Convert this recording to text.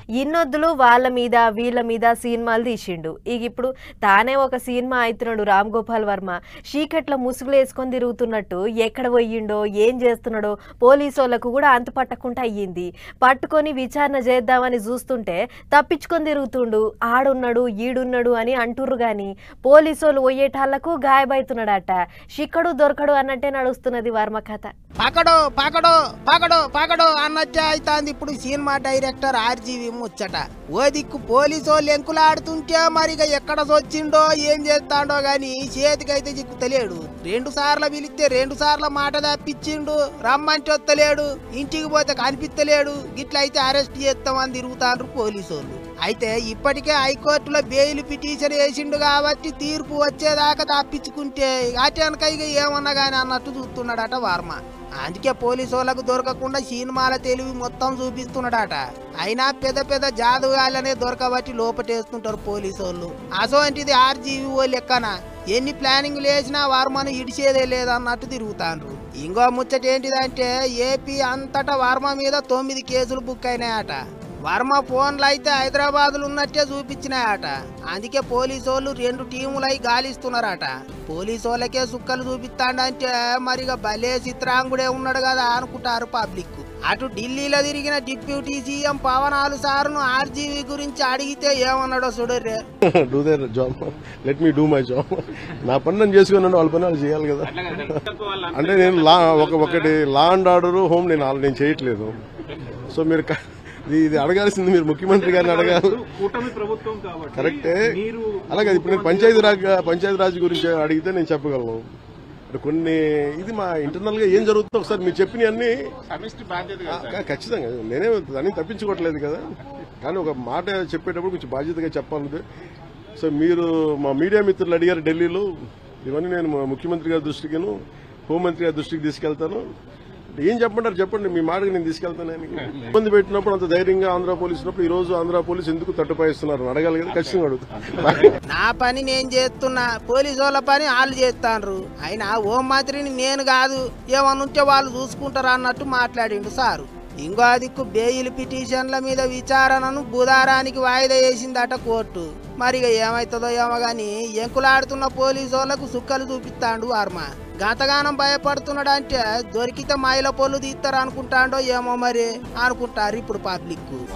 ఇన్నొద్దులు వాళ్ళ మీద వీళ్ళ మీద సినిమాలు తీసిండు ఇక ఇప్పుడు తానే ఒక సినిమా అవుతున్నాడు రామ్ గోపాల్ వర్మ చీకట్ల ముసుగులు వేసుకొని తిరుగుతున్నట్టు ఎక్కడ పోయిండో ఏం చేస్తున్నాడో పోలీసు వాళ్ళకు కూడా అంతు పట్టకుండా అయ్యింది పట్టుకొని విచారణ చేద్దామని చూస్తుంటే తప్పించుకొని తిరుగుతుండు ఆడున్నాడు ఈడున్నాడు అని అంటుర్రు గాని పోలీసు వాళ్ళు పోయేటాళ్లకు గాయబడుతున్నాడట చిక్కడు దొరకడు అన్నట్టే నడుస్తున్నది వర్మ కథ పకడో పకడో పకడో పకడో అన్నట్టే అవుతాంది ఇప్పుడు సినిమా డైరెక్టర్ ఆర్జీవి ముచ్చట ఓ దిక్కు పోలీసు వాళ్ళు ఎంకులాడుతుంటే మరిగా ఎక్కడ వచ్చిండో ఏం చేస్తాడో గాని చేతికైతే దిక్కు తెలియడు రెండు సార్లు పిలిస్తే రెండు సార్లు మాట తప్పించిండు రమ్మంటే వస్తలేడు ఇంటికి పోతే కనిపిస్తలేడు గిట్లయితే అరెస్ట్ చేస్తామని తిరుగుతాండ్రు పోలీసు వాళ్ళు అయితే ఇప్పటికే హైకోర్టులో బెయిల్ పిటిషన్ వేసిండు కాబట్టి తీర్పు వచ్చేదాకా తప్పించుకుంటే అటెనక ఇక ఏమన్నా గాని అన్నట్టు చూస్తున్నాడట వర్మ అందుకే పోలీసు వాళ్ళకు దొరకకుండా సినిమాల తెలివి మొత్తం చూపిస్తున్నాడట అయినా పెద్ద పెద్ద జాదుగాళ్ళనే దొరకబట్టి లోపటేస్తుంటారు పోలీసు వాళ్ళు అసోంటిది ఆర్జీవీ ఓ లెక్కన ఎన్ని ప్లానింగ్ వేసినా వర్మను ఇడిచేదే లేదన్నట్టు తిరుగుతాండ్రు ఇంకో ముచ్చట ఏంటిదంటే ఏపీ అంతటా వర్మ మీద తొమ్మిది కేసులు బుక్ అయినాయట వర్మ ఫోన్లు అయితే హైదరాబాద్లో ఉన్నట్టే చూపించినాయట అందుకే పోలీసు వాళ్ళు రెండు టీములై గాలిస్తున్నారట పోలీసు వాళ్ళకే సుక్కలు చూపిస్తాడంటే మరిగా భలే చిత్రాంగుడే ఉన్నాడు కదా అనుకుంటారు పబ్లిక్ అటు ఢిల్లీలో తిరిగిన డిప్యూటీ సీఎం పవనాలు సార్ను ఆర్జీవీ గురించి అడిగితే ఏమన్నాడో చూడర్రే do their job let me do my job నా పని నేను చేసుకున్నాను వాళ్ళ పని వాళ్ళు చేయాలి కదా అంటే నేను లా ఒక ఒకటి లా అండ్ ఆర్డర్ హోమ్ నేను ఆల్- నేను చేయట్లేదు సో మీరు క- ఇది ఇది అడగాల్సింది మీరు ముఖ్యమంత్రి గారిని అడగాలి కూటమి ప్రభుత్వం కాబట్టి కరెక్టే మీరు అలాగే ఇప్పుడు నేను పంచాయతీ రాజ్ పంచాయతీ రాజ్ గురించి అడిగితే నేను చెప్పగలను అంటే కొన్ని ఇది మా ఇంటర్నల్ గా ఏం జరుగుతుందో ఒకసారి మీరు చెప్పిన అన్ని సమిష్టి బాధ్యత కదా సార్. ఖచ్చితంగా నేనే దాన్ని తప్పించుకోవట్లేదు కదా కానీ ఒక మాట చెప్పేటప్పుడు కొంచెం బాధ్యతగా చెప్పాలి సో మీరు మా మీడియా మిత్రులు అడిగారు ఢిల్లీలో ఇవన్నీ నేను మా ముఖ్యమంత్రి గారి దృష్టికిను హోంమంత్రి గారి దృష్టికి తీసుకెళ్తాను ఏం చెప్పంటారు చెప్పండి మీ మాటకి నేను తీసుకెళ్తాను ఆయనకి. ఇబ్బంది పెట్టినప్పుడు అంత ధైర్యంగా ఆంధ్ర పోలీసు ఉన్నప్పుడు ఈ రోజు ఆంధ్ర పోలీసు ఎందుకు తట్టుపాయిస్తున్నారు అని అడగాలి కదా ఖచ్చితంగా అడుగుతాను నా పని నేను చేస్తున్నా పోలీసు వాళ్ళ పని వాళ్ళు చేస్తాండ్రు అయినా హోం మంత్రిని నేను కాదు ఏమన్నుంటే వాళ్ళు చూసుకుంటారు అన్నట్టు మాట్లాడిండు సారు ఇంకో దిక్కు బెయిల్ పిటిషన్ల మీద విచారణను బుధారానికి వాయిదా వేసిందట కోర్టు మరి ఇక ఏమవుతుందో ఏమో గాని ఎంకులాడుతున్న పోలీసు వాళ్ళకు సుక్కలు చూపిస్తాండు వర్మ గతగానం భయపడుతున్నాడంటే దొరికితే మైల పొల్లు తీస్తారు అనుకుంటాడో ఏమో మరి అనుకుంటారు ఇప్పుడు పబ్లిక్